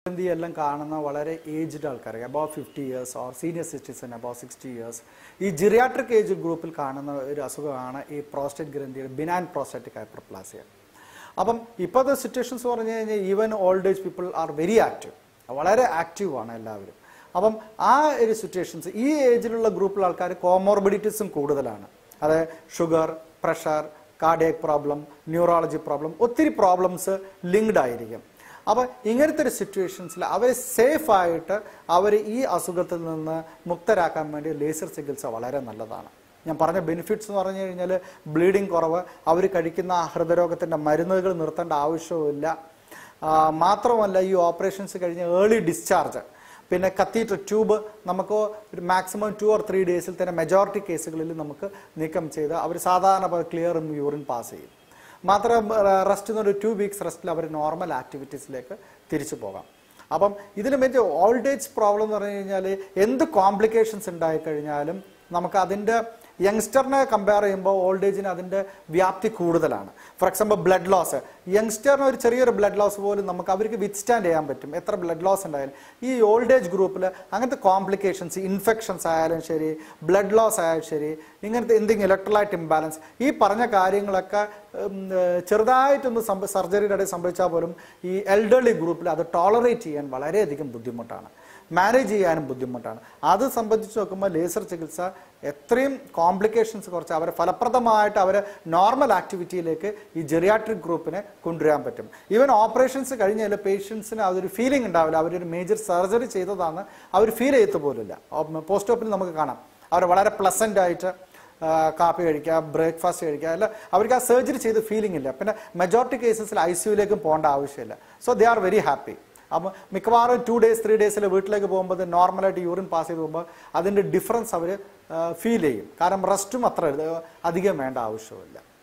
ഗ്രന്ഥി എല്ലാം കാണുന്ന വളരെ ഏജ്ഡ് ആൾക്കാർ above fifty years or senior citizen above sixty years ഈ ജിറിയാട്രിക് ഏജ് ഗ്രൂപ്പിൽ കാണുന്ന ഒരു അസുഖമാണ് ഈ പ്രോസ്റ്റേറ്റ് ഗ്രന്ഥിയുടെ ബിനാൻ പ്രോസ്റ്റേറ്റിക് ഹൈപ്പർപ്ലാസിയ അപ്പം ഇപ്പോഴത്തെ സിറ്റുവേഷൻസ് പറഞ്ഞു കഴിഞ്ഞാൽ even old age people are very active വളരെ ആക്റ്റീവ് ആണ് എല്ലാവരും അപ്പം ആ ഒരു സിറ്റുവേഷൻസ് ഈ ഏജിലുള്ള ഗ്രൂപ്പിലുള്ള ആൾക്കാർ കോമോർബിഡിറ്റീസും കൂടുതലാണ് അതായത് sugar pressure cardiac problem neurology problem ഒത്തിരി പ്രോബ്ലംസ് ലിങ്ക്ഡ് ആയിരിക്കും അപ്പോൾ ഇങ്ങനത്തെ ഒരു സിറ്റുവേഷൻസിൽ അവരെ സേഫ് ആയിട്ട് അവർ ഈ അസുഖത്തിൽ നിന്ന് മുക്തരാക്കാൻ വേണ്ടി ലേസർ ചികിത്സ വളരെ നല്ലതാണ് ഞാൻ പറഞ്ഞ ബെനിഫിറ്റ്സ് എന്ന് പറഞ്ഞു കഴിഞ്ഞാൽ ബ്ലീഡിങ് കുറവ് അവർ കഴിക്കുന്ന ഹൃദയരോഗത്തിൻ്റെ മരുന്നുകൾ നിർത്തേണ്ട ആവശ്യവുമില്ല ആ, മാത്രമല്ല ഈ ഓപ്പറേഷൻസ് കഴിഞ്ഞ് ഏർലി ഡിസ്ചാർജ് പിന്നെ കത്തീറ്റർ ട്യൂബ് നമുക്ക് ഒരു മാക്സിമം ടു ഓർ ത്രീ ഡേയ്സിൽ തന്നെ മെജോറിറ്റി കേസുകളിൽ നമുക്ക് നീക്കം ചെയ്ത് അവർ സാധാരണ ക്ലിയർ യൂറിൻ പാസ് ചെയ്യും മാത്രം റെസ്റ്റ് എന്നൊരു ടു വീക്സ് റെസ്റ്റിൽ അവർ നോർമൽ ആക്ടിവിറ്റീസിലേക്ക് തിരിച്ചു പോകാം അപ്പം ഇതിന് വേണ്ടി ഓൾഡ് ഏജ് പ്രോബ്ലം എന്ന് പറഞ്ഞു കഴിഞ്ഞാൽ എന്ത് കോംപ്ലിക്കേഷൻസ് ഉണ്ടായിക്കഴിഞ്ഞാലും നമുക്ക് അതിൻ്റെ യങ്സ്റ്ററിനെ കമ്പയർ ചെയ്യുമ്പോൾ ഓൾഡ് ഏജിന് അതിൻ്റെ വ്യാപ്തി കൂടുതലാണ് ഫോർ എക്സാമ്പിൾ ബ്ലഡ് ലോസ് യങ്സ്റ്ററിന് ഒരു ചെറിയൊരു ബ്ലഡ് ലോസ് പോലും നമുക്ക് അവർക്ക് വിത്ത്സ്റ്റാൻഡ് ചെയ്യാൻ പറ്റും എത്ര ബ്ലഡ് ലോസ് ഉണ്ടായാലും ഈ ഓൾഡ് ഏജ് ഗ്രൂപ്പിൽ അങ്ങനത്തെ കോംപ്ലിക്കേഷൻസ് ഇൻഫെക്ഷൻസ് ആയാലും ശരി ബ്ലഡ് ലോസ് ആയാലും ശരി ഇങ്ങനത്തെ എന്തെങ്കിലും ഇലക്ട്രോലൈറ്റ് ഇംബാലൻസ് ഈ പറഞ്ഞ കാര്യങ്ങളൊക്കെ ഉം, ഏഹ്, ചെറുതായിട്ടൊന്ന് സംഭ സർജറിയുടെ ഇടയിൽ സംഭവിച്ചാൽ പോലും ഈ എൽഡർലി ഗ്രൂപ്പിൽ അത് ടോളറേറ്റ് ചെയ്യാൻ വളരെയധികം ബുദ്ധിമുട്ടാണ് മാനേജ് ചെയ്യാനും ബുദ്ധിമുട്ടാണ് അത് സംബന്ധിച്ച് നോക്കുമ്പോൾ ലേസർ ചികിത്സ എത്രയും കോംപ്ലിക്കേഷൻസ് കുറച്ച് അവരെ ഫലപ്രദമായിട്ട് അവരെ നോർമൽ ആക്ടിവിറ്റിയിലേക്ക് ഈ ജെറിയാട്രിക് ഗ്രൂപ്പിനെ കൊണ്ടുവരാൻ പറ്റും ഈവൻ ഓപ്പറേഷൻസ് കഴിഞ്ഞാൽ പേഷ്യൻസിന് അതൊരു ഫീലിംഗ് ഉണ്ടാവില്ല അവരൊരു മേജർ സർജറി ചെയ്തതാണ് അവർ ഫീൽ ചെയ്യത്ത് പോലുമില്ല പോസ്റ്റ് ഓപ്പിൽ നമുക്ക് കാണാം അവർ വളരെ പ്ലസൻ്റ് ആയിട്ട് ആ, കാപ്പി കഴിക്കുക ബ്രേക്ക്ഫാസ്റ്റ് കഴിക്കുക അല്ല അവർക്ക് ആ സർജറി ചെയ്ത് ഫീലിംഗ് ഇല്ല പിന്നെ മെജോറിറ്റി കേസസിൽ ഐ സിയുലേക്കും പോകേണ്ട ആവശ്യമില്ല so they are very happy അപ്പം മിക്കവാറും ടു ഡേയ്സ് ത്രീ ഡേയ്സിൽ വീട്ടിലേക്ക് പോകുമ്പോൾ നോർമലായിട്ട് യൂറിൻ പാസ് ചെയ്ത് പോകുമ്പോൾ അതിൻ്റെ ഡിഫറൻസ് അവർ ഫീൽ ചെയ്യും കാരണം റെസ്റ്റും അത്ര ഇത് അധികം വേണ്ട ആവശ്യമില്ല